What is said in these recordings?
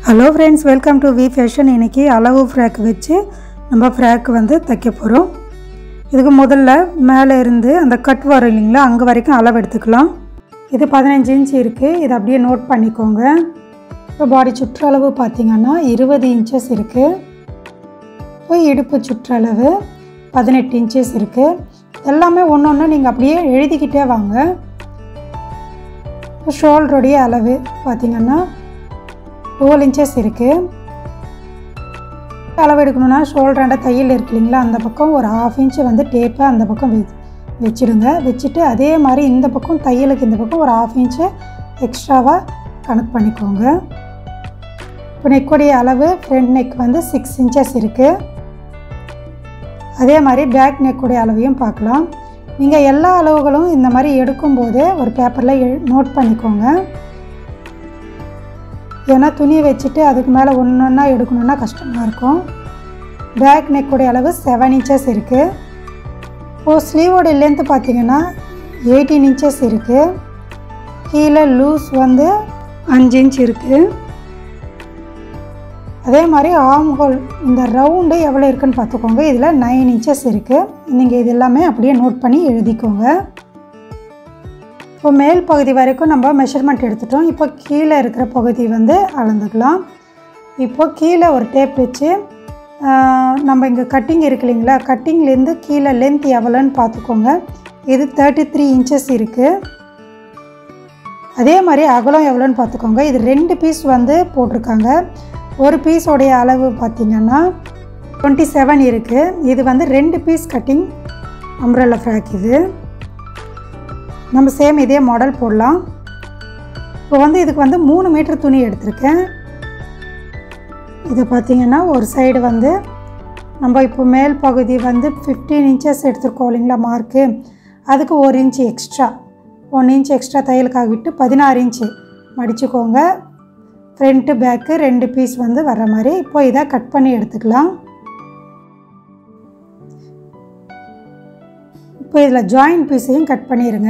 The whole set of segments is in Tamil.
hello friends welcome to V fashion இன்றைக்கி அளவு ஃப்ராக் வச்சு நம்ம ஃப்ராக் வந்து தைக்க போகிறோம் இதுக்கு முதல்ல மேலே இருந்து அந்த கட் வரும் இல்லைங்களா அங்கே வரைக்கும் அளவு எடுத்துக்கலாம் இது பதினஞ்சு இன்ச் இருக்குது இதை அப்படியே நோட் பண்ணிக்கோங்க இப்போ பாடி சுற்றளவு பார்த்திங்கன்னா இருபது இன்ச்சஸ் இருக்குது இப்போ இடுப்பு சுற்றளவு பதினெட்டு இன்ச்சஸ் இருக்குது எல்லாமே ஒன்று ஒன்று நீங்கள் அப்படியே எழுதிக்கிட்டே வாங்க ஷோல்டருடைய அளவு பார்த்திங்கன்னா டுவெல் இன்ச்சஸ் இருக்குது அளவு எடுக்கணும்னா ஷோல்டராண்ட தையல் இருக்கு இல்லைங்களா அந்த பக்கம் ஒரு ஹாஃப் இன்ச்சு வந்து டேப்பை அந்த பக்கம் வெ வச்சுடுங்க வச்சுட்டு அதே மாதிரி இந்த பக்கம் தையலுக்கு இந்த பக்கம் ஒரு ஹாஃப் இன்ச்சு எக்ஸ்ட்ராவாக கனெக்ட் பண்ணிக்கோங்க இப்போ நெக்குடைய அளவு ஃப்ரண்ட் நெக் வந்து சிக்ஸ் இன்ச்சஸ் இருக்குது அதே மாதிரி பேக் நெக்குடைய அளவையும் பார்க்கலாம் நீங்கள் எல்லா அளவுகளும் இந்த மாதிரி எடுக்கும்போது ஒரு பேப்பரில் எ நோட் பண்ணிக்கோங்க ஏன்னா துணியை வச்சுட்டு அதுக்கு மேலே ஒன்று ஒன்றா எடுக்கணுன்னா கஷ்டமாக இருக்கும் பேக் நெக்குடைய அளவு செவன் இன்ச்சஸ் இருக்குது இப்போது ஸ்லீவோட லென்த்து பார்த்தீங்கன்னா எயிட்டீன் இன்ச்சஸ் இருக்குது கீழே லூஸ் வந்து அஞ்சு இன்ச் இருக்குது அதே மாதிரி ஆம் ஹோல் இந்த ரவுண்டு எவ்வளோ இருக்குன்னு பார்த்துக்கோங்க இதில் நைன் இன்ச்சஸ் இருக்குது நீங்கள் இது எல்லாமே அப்படியே நோட் பண்ணி எழுதிக்கோங்க இப்போ மேல் பகுதி வரைக்கும் நம்ம மெஷர்மெண்ட் எடுத்துட்டோம் இப்போ கீழே இருக்கிற பகுதி வந்து அளந்துக்கலாம் இப்போ கீழே ஒரு டேப் வச்சு நம்ம இங்கே கட்டிங் இருக்கு இல்லைங்களா கட்டிங்லேருந்து கீழே லென்த் எவ்வளோன்னு பார்த்துக்கோங்க இது தேர்ட்டி த்ரீ இன்ச்சஸ் இருக்குது அதே மாதிரி அகலம் எவ்வளோன்னு பார்த்துக்கோங்க இது ரெண்டு பீஸ் வந்து போட்டிருக்காங்க ஒரு பீஸோடைய அளவு பார்த்திங்கன்னா டுவெண்ட்டி செவன் இருக்குது இது வந்து ரெண்டு பீஸ் கட்டிங் அம்ரல்லா ஃப்ராக் இது நம்ம சேம் இதே மாடல் போடலாம் இப்போ வந்து இதுக்கு வந்து மூணு மீட்டர் துணி எடுத்திருக்கேன் இது பார்த்திங்கன்னா ஒரு சைடு வந்து நம்ம இப்போ மேல் பகுதி வந்து ஃபிஃப்டீன் இன்ச்சஸ் எடுத்துருக்கோம் இல்லைங்களா மார்க்கு அதுக்கு ஒரு inch extra one inch extra தையலுக்காக விட்டு பதினாறு இன்ச்சு மடிச்சுக்கோங்க ஃப்ரண்ட்டு பேக்கு ரெண்டு பீஸ் வந்து வர்ற மாதிரி இப்போ இதை கட் பண்ணி எடுத்துக்கலாம் இப்போ இதில் ஜாயிண்ட் பீஸையும் கட் பண்ணிடுங்க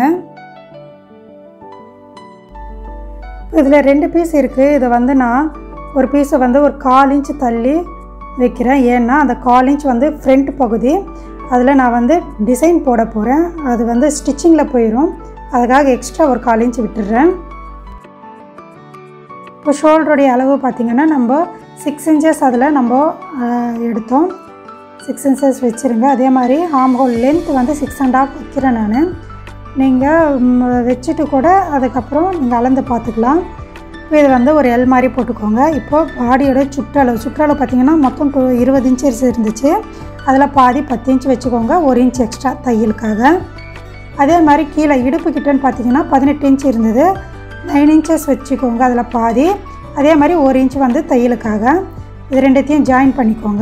இதில் ரெண்டு பீஸ் இருக்குது இதை வந்து நான் ஒரு பீஸை வந்து ஒரு கால் இன்ச் தள்ளி வைக்கிறேன் ஏன்னா அந்த கால் இன்ச் வந்து ஃப்ரண்ட் பகுதி அதில் நான் வந்து டிசைன் போட போகிறேன் அது வந்து ஸ்டிச்சிங்கில் போயிடும் அதுக்காக எக்ஸ்ட்ரா ஒரு கால் இன்ச் விட்டுடுறேன் இப்போ ஷோல்டருடைய அளவு பார்த்திங்கன்னா நம்ம சிக்ஸ் இன்ச்சஸ் அதில் நம்ம எடுத்தோம் சிக்ஸ் இன்ச்சஸ் வச்சுருங்க அதே மாதிரி ஆம் ஹோல் லென்த் வந்து சிக்ஸ் அண்ட் ஆஃப் வைக்கிறேன் நான் நீங்கள் வச்சுட்டு கூட அதுக்கப்புறம் நீங்கள் அளந்து பார்த்துக்கலாம் இப்போ இது வந்து ஒரு எல் மாதிரி போட்டுக்கோங்க இப்போது பாடியோட சுற்றளவு சுற்றளவு பார்த்திங்கன்னா மொத்தம் டூ இருபது இன்ச்சஸ் இருந்துச்சு அதில் பாதி பத்து இன்ச் வச்சுக்கோங்க ஒரு இன்ச் எக்ஸ்ட்ரா தையலுக்காக அதே மாதிரி கீழே இடுப்பு கிட்டன்னு பார்த்தீங்கன்னா பதினெட்டு இன்ச் இருந்தது நைன் இன்ச்சஸ் வச்சுக்கோங்க அதில் பாதி அதே மாதிரி ஒரு இன்ச் வந்து தையலுக்காக இது ரெண்டுத்தையும் ஜாயின் பண்ணிக்கோங்க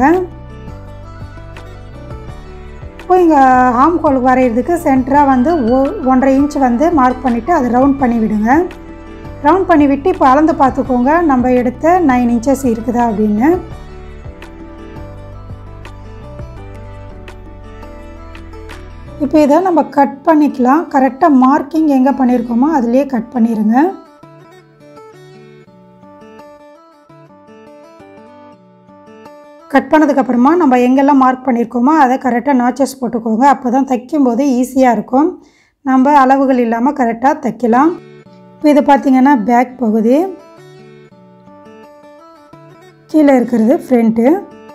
இப்போ இங்கே ஆம் கோல் வரைகிறதுக்கு சென்டராக வந்து ஒ ஒன்றரை இன்ச் வந்து மார்க் பண்ணிவிட்டு அதை ரவுண்ட் பண்ணி விடுங்க ரவுண்ட் பண்ணி விட்டு இப்போ அளந்து பார்த்துக்கோங்க நம்ம எடுத்த நைன் இன்ச்சஸ் இருக்குதா அப்படின்னு இப்போ இதை நம்ம கட் பண்ணிக்கலாம் கரெக்டாக மார்க்கிங் எங்கே பண்ணியிருக்கோமோ அதுலேயே கட் பண்ணிடுங்க கட் பண்ணதுக்கப்புறமா நம்ம எங்கெல்லாம் மார்க் பண்ணியிருக்கோமோ அதை கரெக்டாக நாச்சஸ் போட்டுக்கோங்க அப்போ தான் தைக்கும்போது ஈஸியாக இருக்கும் நம்ம அளவுகள் இல்லாமல் கரெக்டாக தைக்கலாம் இப்போ இது பார்த்திங்கன்னா பேக் பகுதி கீழே இருக்கிறது ஃப்ரண்ட்டு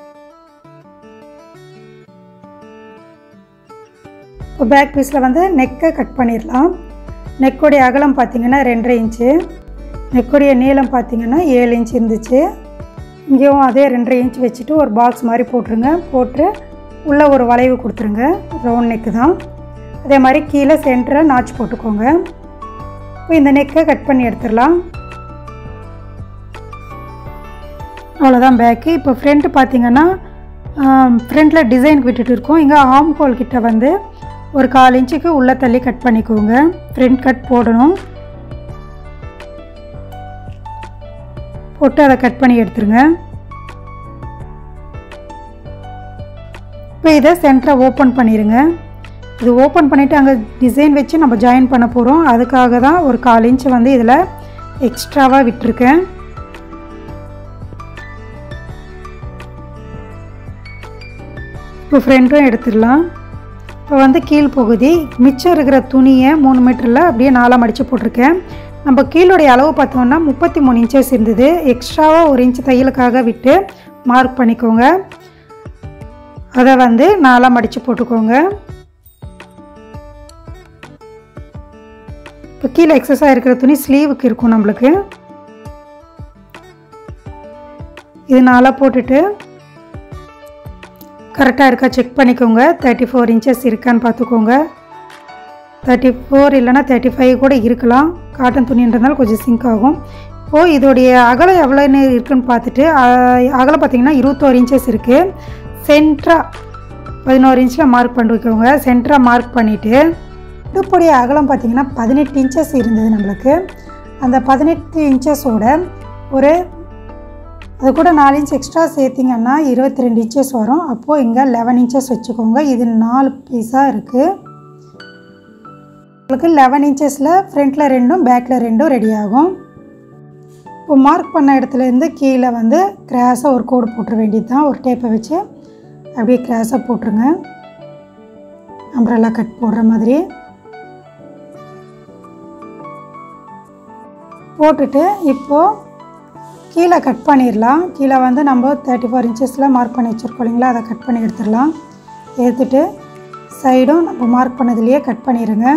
இப்போ பேக் பீஸில் வந்து நெக்கை கட் பண்ணிடலாம் நெக்குடைய அகலம் பார்த்திங்கன்னா ரெண்டரை இன்ச்சு நெக்குடைய நீளம் பார்த்திங்கன்னா ஏழு இன்ச் இருந்துச்சு இங்கேயும் அதே ரெண்டரை இன்ச் வச்சுட்டு ஒரு பாக்ஸ் மாதிரி போட்டுருங்க போட்டு உள்ளே ஒரு வளைவு கொடுத்துருங்க ரவுண்ட் நெக்கு தான் அதே மாதிரி கீழே சென்டரை நாச் போட்டுக்கோங்க இப்போ இந்த நெக்கை கட் பண்ணி எடுத்துடலாம் அவ்வளோதான் பேக்கு இப்போ ஃப்ரண்ட்டு பார்த்திங்கன்னா ஃப்ரண்ட்டில் டிசைன் விட்டுட்டு இருக்கோம் இங்கே ஆம் கோல் கிட்ட வந்து ஒரு கால் இன்ச்சுக்கு உள்ளே தள்ளி கட் பண்ணிக்கோங்க ஃப்ரண்ட் கட் போடணும் போட்டு அதை கட் பண்ணி எடுத்துருங்க இப்போ இதை சென்டரை ஓப்பன் பண்ணிடுங்க இது ஓப்பன் பண்ணிவிட்டு அங்கே டிசைன் வச்சு நம்ம ஜாயின் பண்ண போகிறோம் அதுக்காக தான் ஒரு கால் இன்ச் வந்து இதில் எக்ஸ்ட்ராவாக விட்டுருக்கேன் இப்போ ஃப்ரண்ட்டும் எடுத்துடலாம் இப்போ வந்து கீழ் பகுதி மிச்சம் இருக்கிற துணியை மூணு மீட்டரில் அப்படியே நாலாக மடித்து போட்டிருக்கேன் நம்ம கீழோடைய அளவு பார்த்தோம்னா முப்பத்தி மூணு இன்ச்சஸ் இருந்தது எக்ஸ்ட்ராவாக ஒரு இன்ச் தையலுக்காக விட்டு மார்க் பண்ணிக்கோங்க அதை வந்து நாலாக மடித்து போட்டுக்கோங்க இப்போ கீழே எக்ஸஸாக இருக்கிற துணி ஸ்லீவுக்கு இருக்கும் நம்மளுக்கு இது நாளாக போட்டுட்டு கரெக்டாக இருக்கா செக் பண்ணிக்கோங்க தேர்ட்டி ஃபோர் இன்ச்சஸ் இருக்கான்னு பார்த்துக்கோங்க தேர்ட்டி ஃபோர் இல்லைனா தேர்ட்டி ஃபைவ் கூட இருக்கலாம் காட்டன் துணின்றதுனால கொஞ்சம் சிங்க் ஆகும் இப்போது இதோடைய அகலம் எவ்வளோன்னு இருக்குன்னு பார்த்துட்டு அஹ், அகலம் பார்த்தீங்கன்னா இருபத்தோரு இன்ச்சஸ் இருக்குது சென்ட்ராக பதினோரு இன்ச்சில் மார்க் பண்ணிக்கோங்க சென்டராக மார்க் பண்ணிவிட்டு இடுப்புடைய அகலம் பார்த்தீங்கன்னா பதினெட்டு இன்ச்சஸ் இருந்தது நம்மளுக்கு அந்த பதினெட்டு இன்ச்சஸோட ஒரு அது கூட நாலு இன்ச் எக்ஸ்ட்ரா சேர்த்திங்கன்னா இருபத்தி ரெண்டு இன்ச்சஸ் வரும் அப்போது இங்கே லெவன் இன்ச்சஸ் வச்சுக்கோங்க இது நாலு பீஸாக இருக்குது உங்களுக்கு லெவன் இன்ச்சஸில் ஃப்ரண்ட்டில் ரெண்டும் பேக்கில் ரெண்டும் ரெடி ஆகும் இப்போ மார்க் பண்ண இடத்துலேருந்து கீழே வந்து கிராஸாக ஒரு கோடு போட்டுற வேண்டியது தான் ஒரு டேப்பை வச்சு அப்படியே கிராஸாக போட்டுருங்க அம்ப்ரெல்லா கட் போடுற மாதிரி போட்டுட்டு இப்போது கீழே கட் பண்ணிடலாம் கீழே வந்து நம்ம தேர்ட்டி ஃபோர் இன்ச்சஸில் மார்க் பண்ணி வச்சுருக்கோம் இல்லைங்களா அதை கட் பண்ணி எடுத்துடலாம் எடுத்துட்டு சைடும் நம்ம மார்க் பண்ணதுலேயே கட் பண்ணிடுங்க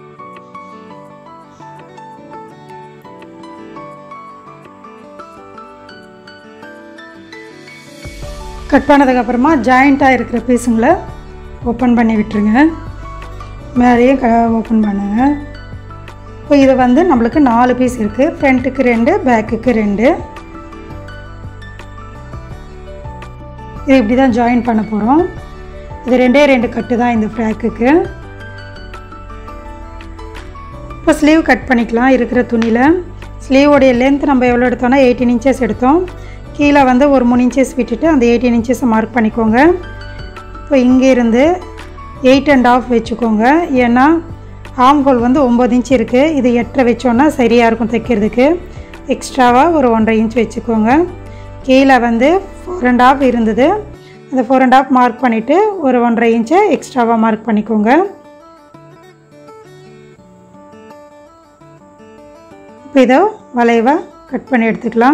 கட் பண்ணதுக்கப்புறமா ஜாயிண்ட்டாக இருக்கிற பீஸுங்களை ஓப்பன் பண்ணி விட்டுருங்க மேலேயும் க ஓப்பன் பண்ணுங்க இப்போ இது வந்து நம்மளுக்கு நாலு பீஸ் இருக்குது ஃப்ரண்ட்டுக்கு ரெண்டு பேக்குக்கு ரெண்டு இது இப்படி தான் ஜாயின் பண்ண போகிறோம் இது ரெண்டே ரெண்டு கட்டு தான் இந்த ஃப்ராக்குக்கு இப்போ ஸ்லீவ் கட் பண்ணிக்கலாம் இருக்கிற துணியில் ஸ்லீவோடைய லென்த் நம்ம எவ்வளோ எடுத்தோம்னா எயிட்டீன் இன்ச்சஸ் எடுத்தோம் கீழே வந்து ஒரு மூணு இன்ச்சஸ் விட்டுட்டு அந்த எயிட்டீன் இன்ச்சஸை மார்க் பண்ணிக்கோங்க இப்போ இங்கே இருந்து எயிட் அண்ட் ஆஃப் வச்சுக்கோங்க ஏன்னா ஆம் ஹோல் வந்து ஒம்பது இன்ச் இருக்குது இது எட்டரை வச்சோன்னா சரியாக இருக்கும் தைக்கிறதுக்கு எக்ஸ்ட்ராவாக ஒரு ஒன்றரை இன்ச் வச்சுக்கோங்க கீழே வந்து ஃபோர் அண்ட் ஆஃப் இருந்தது அந்த ஃபோர் அண்ட் ஆஃப் மார்க் பண்ணிவிட்டு ஒரு ஒன்றரை இன்ச்சை எக்ஸ்ட்ராவாக மார்க் பண்ணிக்கோங்க இப்போ இதை வளைவாக கட் பண்ணி எடுத்துக்கலாம்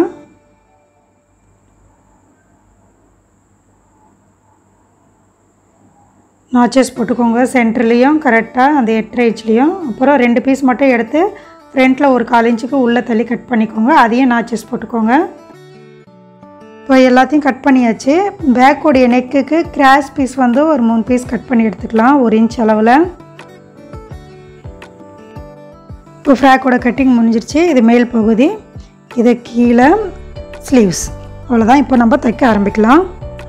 நாச்சஸ் போட்டுக்கோங்க சென்டர்லேயும் கரெக்டாக அந்த எட்டரை இன்ச்லேயும் அப்புறம் ரெண்டு பீஸ் மட்டும் எடுத்து ஃப்ரண்ட்டில் ஒரு கால் இன்ச்சுக்கு உள்ளே தள்ளி கட் பண்ணிக்கோங்க அதையும் நாச்சஸ் போட்டுக்கோங்க இப்போ எல்லாத்தையும் கட் பண்ணியாச்சு பேக்கோடைய நெக்குக்கு கிராஸ் பீஸ் வந்து ஒரு மூணு பீஸ் கட் பண்ணி எடுத்துக்கலாம் ஒரு இன்ச் அளவில் இப்போ ஃப்ராக்கோட கட்டிங் முடிஞ்சிருச்சு இது மேல் பகுதி இது கீழே ஸ்லீவ்ஸ் அவ்வளோதான் இப்போ நம்ம தைக்க ஆரம்பிக்கலாம்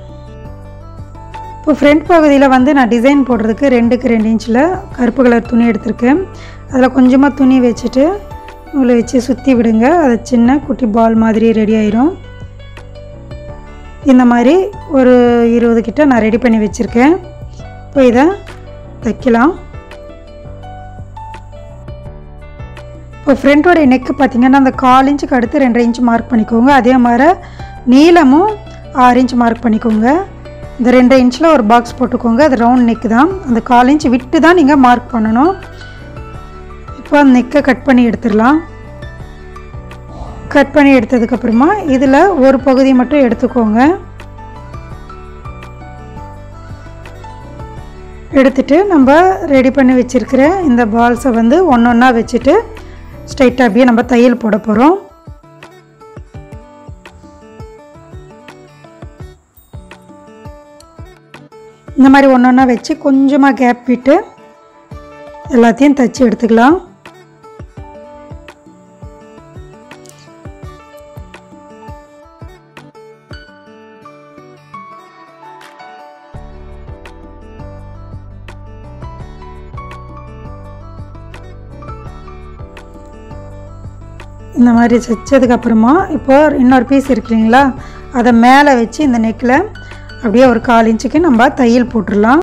இப்போ ஃப்ரண்ட் பகுதியில் வந்து நான் டிசைன் போடுறதுக்கு ரெண்டுக்கு ரெண்டு இன்ச்சில் கருப்பு கலர் துணி எடுத்திருக்கேன் அதில் கொஞ்சமாக துணி வச்சுட்டு நூலை வச்சு சுற்றி விடுங்க அது சின்ன குட்டி பால் மாதிரி ரெடி ஆயிரும் இந்த மாதிரி ஒரு இருபது கிட்ட நான் ரெடி பண்ணி வச்சுருக்கேன் இப்போ இதை தைக்கலாம் இப்போ ஃப்ரண்ட்டோடைய நெக்கு பார்த்தீங்கன்னா அந்த கால் இன்ச்சுக்கு அடுத்து ரெண்டரை இன்ச் மார்க் பண்ணிக்கோங்க அதே மாதிரி நீளமும் ஆறு இன்ச் மார்க் பண்ணிக்கோங்க இந்த ரெண்டு இன்ச்சில் ஒரு பாக்ஸ் போட்டுக்கோங்க அது ரவுண்ட் நெக்கு தான் அந்த கால் இன்ச் விட்டு தான் நீங்கள் மார்க் பண்ணணும் இப்போ அந்த நெக்கை கட் பண்ணி எடுத்துடலாம் கட் பண்ணி எடுத்ததுக்கப்புறமா இதில் ஒரு பகுதி மட்டும் எடுத்துக்கோங்க எடுத்துட்டு நம்ம ரெடி பண்ணி வச்சுருக்கிற இந்த பால்ஸை வந்து ஒன்று ஒன்றா வச்சுட்டு ஸ்ட்ரைட்டாக அப்படியே நம்ம தையல் போட போகிறோம் இந்த மாதிரி ஒன்று ஒன்றா வச்சு கொஞ்சமாக கேப் விட்டு எல்லாத்தையும் தைச்சி எடுத்துக்கலாம் இந்த மாதிரி தைச்சதுக்கப்புறமா இப்போ இன்னொரு பீஸ் இருக்கு இல்லைங்களா அதை மேலே வச்சு இந்த நெக்கில் அப்படியே ஒரு கால் இன்ச்சுக்கு நம்ம தையல் போட்டுடலாம்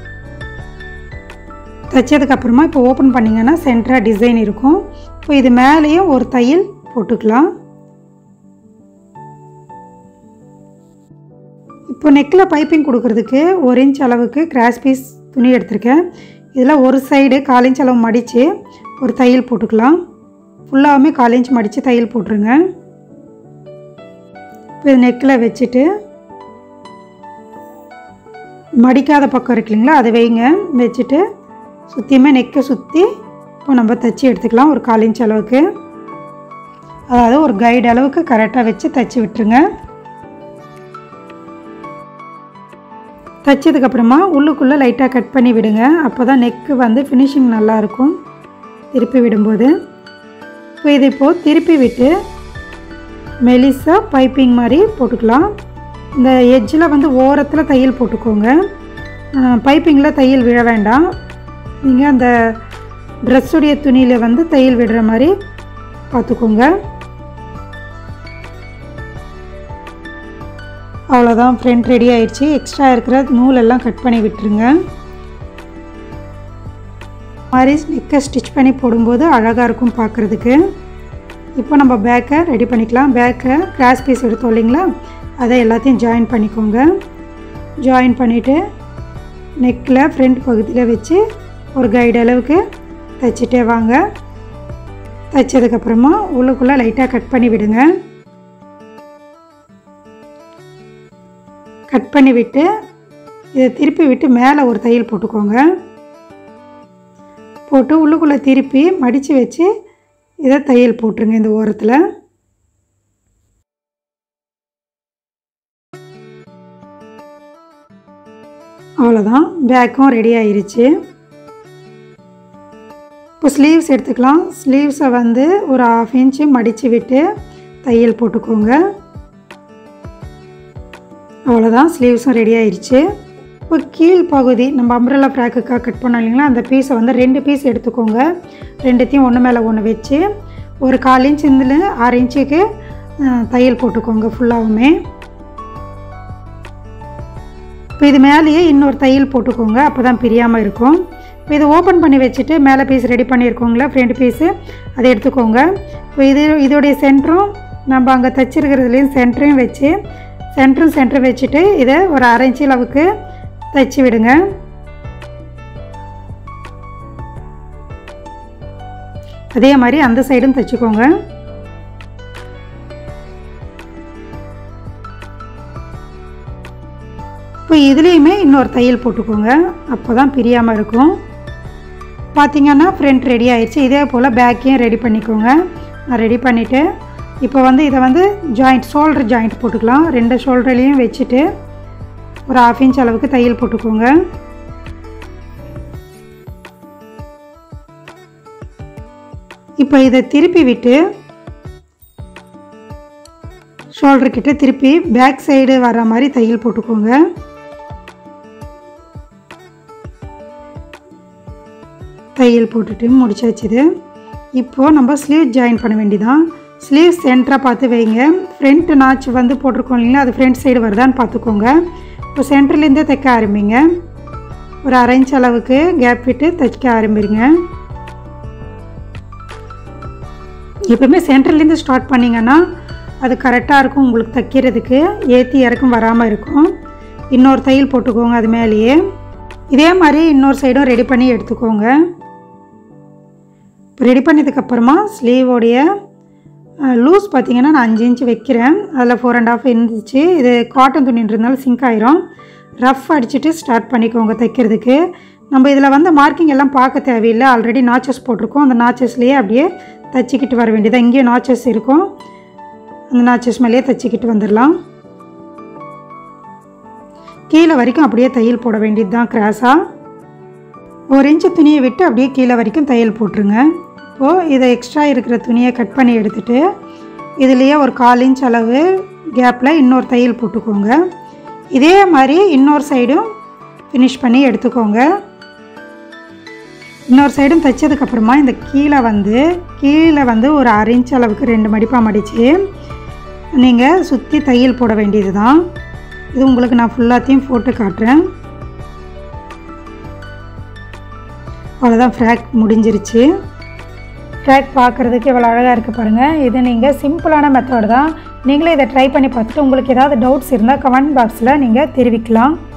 தைச்சதுக்கப்புறமா இப்போ ஓப்பன் பண்ணிங்கன்னா சென்டராக டிசைன் இருக்கும் இப்போ இது மேலேயும் ஒரு தையல் போட்டுக்கலாம் இப்போ நெக்கில் பைப்பிங் கொடுக்கறதுக்கு ஒரு இன்ச் அளவுக்கு கிராஸ் பீஸ் துணி எடுத்திருக்கேன் இதில் ஒரு சைடு கால் இன்ச் அளவு மடித்து ஒரு தையல் போட்டுக்கலாம் ஃபுல்லாகவுமே கால் இன்ச் மடித்து தையல் போட்டுருங்க இப்போ இது நெக்கில் வச்சுட்டு மடிக்காத பக்கம் இருக்கு இல்லைங்களா அதை வைங்க வச்சுட்டு சுற்றியுமே நெக்கை சுற்றி இப்போ நம்ம தைச்சி எடுத்துக்கலாம் ஒரு கால் இன்ச் அளவுக்கு அதாவது ஒரு கைடு அளவுக்கு கரெக்டாக வச்சு தைச்சி விட்டுருங்க தைச்சதுக்கப்புறமா உள்ளுக்குள்ளே லைட்டாக கட் பண்ணி விடுங்க அப்போ தான் நெக்கு வந்து ஃபினிஷிங் நல்லாயிருக்கும் திருப்பி விடும்போது இப்போ இது இப்போது திருப்பி விட்டு மெலிசாக பைப்பிங் மாதிரி போட்டுக்கலாம் இந்த எட்ஜில் வந்து ஓரத்தில் தையல் போட்டுக்கோங்க பைப்பிங்கில் தையல் விழ வேண்டாம் நீங்கள் அந்த ட்ரெஸ்ஸுடைய துணியில் வந்து தையல் விடுற மாதிரி பார்த்துக்கோங்க அவ்வளோதான் ஃப்ரண்ட் ரெடி ஆயிடுச்சு எக்ஸ்ட்ரா இருக்கிற நூலெல்லாம் கட் பண்ணி விட்டுருங்க மாதிரி நெக்கை ஸ்டிச் பண்ணி போடும்போது அழகாக இருக்கும் பார்க்குறதுக்கு இப்போ நம்ம பேக்கை ரெடி பண்ணிக்கலாம் பேக்கை கிராஸ் பீஸ் எடுத்தோம் இல்லைங்களா அதை எல்லாத்தையும் ஜாயின் பண்ணிக்கோங்க ஜாயின் பண்ணிவிட்டு நெக்கில் ஃப்ரண்ட் பகுதியில் வச்சு ஒரு கைடு அளவுக்கு தைச்சிட்டே வாங்க தைச்சதுக்கப்புறமா உள்ளுக்குள்ளே லைட்டாக கட் பண்ணி விடுங்க கட் பண்ணி விட்டு இதை திருப்பி விட்டு மேலே ஒரு தையல் போட்டுக்கோங்க போட்டு உள்ளுக்குள்ளே திருப்பி மடித்து வச்சு இதை தையல் போட்டுருங்க இந்த ஓரத்தில் அவ்வளோதான் பேக்கும் ரெடி ஆயிருச்சு இப்போ ஸ்லீவ்ஸ் எடுத்துக்கலாம் ஸ்லீவ்ஸை வந்து ஒரு ஆஃப் இன்ச்சு மடித்து விட்டு தையல் போட்டுக்கோங்க அவ்வளோதான் ஸ்லீவ்ஸும் ரெடி ஆயிடுச்சு இப்போ கீழ் பகுதி நம்ம அம்ப்ரல்லா ஃப்ராக்குக்காக கட் பண்ணோம் இல்லைங்களா அந்த பீஸை வந்து ரெண்டு பீஸ் எடுத்துக்கோங்க ரெண்டுத்தையும் ஒன்று மேலே ஒன்று வச்சு ஒரு கால் இன்ச் இதில் ஆறு இன்ச்சுக்கு அஹ், தையல் போட்டுக்கோங்க ஃபுல்லாகவுமே இப்போ இது மேலேயே இன்னொரு தையல் போட்டுக்கோங்க அப்போ தான் பிரியாமல் இருக்கும் இப்போ இதை ஓப்பன் பண்ணி வச்சுட்டு மேலே பீஸ் ரெடி பண்ணியிருக்கோங்களா ஃப்ரண்ட் பீஸு அதை எடுத்துக்கோங்க இப்போ இது இதோடைய சென்டரும் நம்ம அங்கே தைச்சிருக்கிறதுலையும் சென்டரையும் வச்சு சென்டரும் சென்டரும் வச்சுட்டு இதை ஒரு அரை இன்ச்சு அளவுக்கு தைச்சி விடுங்க அதே மாதிரி அந்த சைடும் தைச்சிக்கோங்க இப்போ இதுலேயுமே இன்னொரு தையல் போட்டுக்கோங்க அப்போ தான் பிரியாமல் இருக்கும் பார்த்தீங்கன்னா ஃப்ரண்ட் ரெடி ஆயிடுச்சு இதே போல் பேக்கையும் ரெடி பண்ணிக்கோங்க நான் ரெடி பண்ணிவிட்டு இப்போ வந்து இதை வந்து ஜாயிண்ட் ஷோல்டர் ஜாயிண்ட் போட்டுக்கலாம் ரெண்டு ஷோல்டர்லேயும் வச்சுட்டு ஒரு ஆஃப் இன்ச் அளவுக்கு தையல் போட்டுக்கோங்க இப்போ இதை திருப்பி விட்டு ஷோல்டர் கிட்ட திருப்பி பேக் சைடு வர மாதிரி தையல் போட்டுக்கோங்க தையல் போட்டுட்டு முடிச்சாச்சுது இப்போது நம்ம ஸ்லீவ் ஜாயின் பண்ண வேண்டியதான் ஸ்லீவ் சென்டராக பார்த்து வைங்க ஃப்ரண்ட் நாச் வந்து போட்டிருக்கோம் இல்லைங்களா அது ஃப்ரண்ட் சைடு வருதான்னு பார்த்துக்கோங்க இப்போ சென்டர்லேருந்தே தைக்க ஆரம்பிங்க ஒரு அரை இன்ச் அளவுக்கு கேப் விட்டு தைக்க ஆரம்பிங்க எப்பவுமே சென்டர்லேருந்து ஸ்டார்ட் பண்ணிங்கன்னா அது கரெக்டாக இருக்கும் உங்களுக்கு தைக்கிறதுக்கு ஏற்றி இறக்கும் வராமல் இருக்கும் இன்னொரு தையல் போட்டுக்கோங்க அது மேலேயே இதே மாதிரி இன்னொரு சைடும் ரெடி பண்ணி எடுத்துக்கோங்க இப்போ ரெடி பண்ணதுக்கப்புறமா ஸ்லீவோடைய லூஸ் பார்த்தீங்கன்னா நான் அஞ்சு இன்ச்சு வைக்கிறேன் அதில் ஃபோர் அண்ட் ஆஃப் இருந்துச்சு இது காட்டன் துணின்றதுனால சிங்க் ஆயிரும் ரஃப் அடிச்சுட்டு ஸ்டார்ட் பண்ணிக்கோங்க தைக்கிறதுக்கு நம்ம இதில் வந்து மார்க்கிங் எல்லாம் பார்க்க தேவையில்லை ஆல்ரெடி நாச்சஸ் போட்டிருக்கோம் அந்த நாச்சஸ்லேயே அப்படியே தச்சிக்கிட்டு வர வேண்டியது இங்கேயும் நாச்சஸ் இருக்கும் அந்த நாச்சஸ் மேலேயே தச்சிக்கிட்டு வந்துடலாம் கீழே வரைக்கும் அப்படியே தையல் போட வேண்டியது தான் கிராஸாக ஒரு இன்ச்சு துணியை விட்டு அப்படியே கீழே வரைக்கும் தையல் போட்டுருங்க இப்போது இதை எக்ஸ்ட்ரா இருக்கிற துணியை கட் பண்ணி எடுத்துட்டு இதுலேயே ஒரு கால் இன்ச் அளவு கேப்பில் இன்னொரு தையல் போட்டுக்கோங்க இதே மாதிரி இன்னொரு சைடும் ஃபினிஷ் பண்ணி எடுத்துக்கோங்க இன்னொரு சைடும் தைச்சதுக்கப்புறமா இந்த கீழே வந்து கீழே வந்து ஒரு அரை இன்ச் அளவுக்கு ரெண்டு மடிப்பாக மடித்து நீங்கள் சுற்றி தையல் போட வேண்டியது தான் இது உங்களுக்கு நான் ஃபுல்லாத்தையும் போட்டு காட்டுறேன் அவ்வளோதான் ஃப்ராக் முடிஞ்சிருச்சு ஃப்ராக் பார்க்குறதுக்கு இவ்வளோ அழகாக இருக்குது பாருங்கள் இது நீங்கள் சிம்பிளான மெத்தட் தான் நீங்களும் இதை ட்ரை பண்ணி பார்த்துட்டு உங்களுக்கு ஏதாவது டவுட்ஸ் இருந்தால் கமெண்ட் பாக்ஸில் நீங்கள் தெரிவிக்கலாம்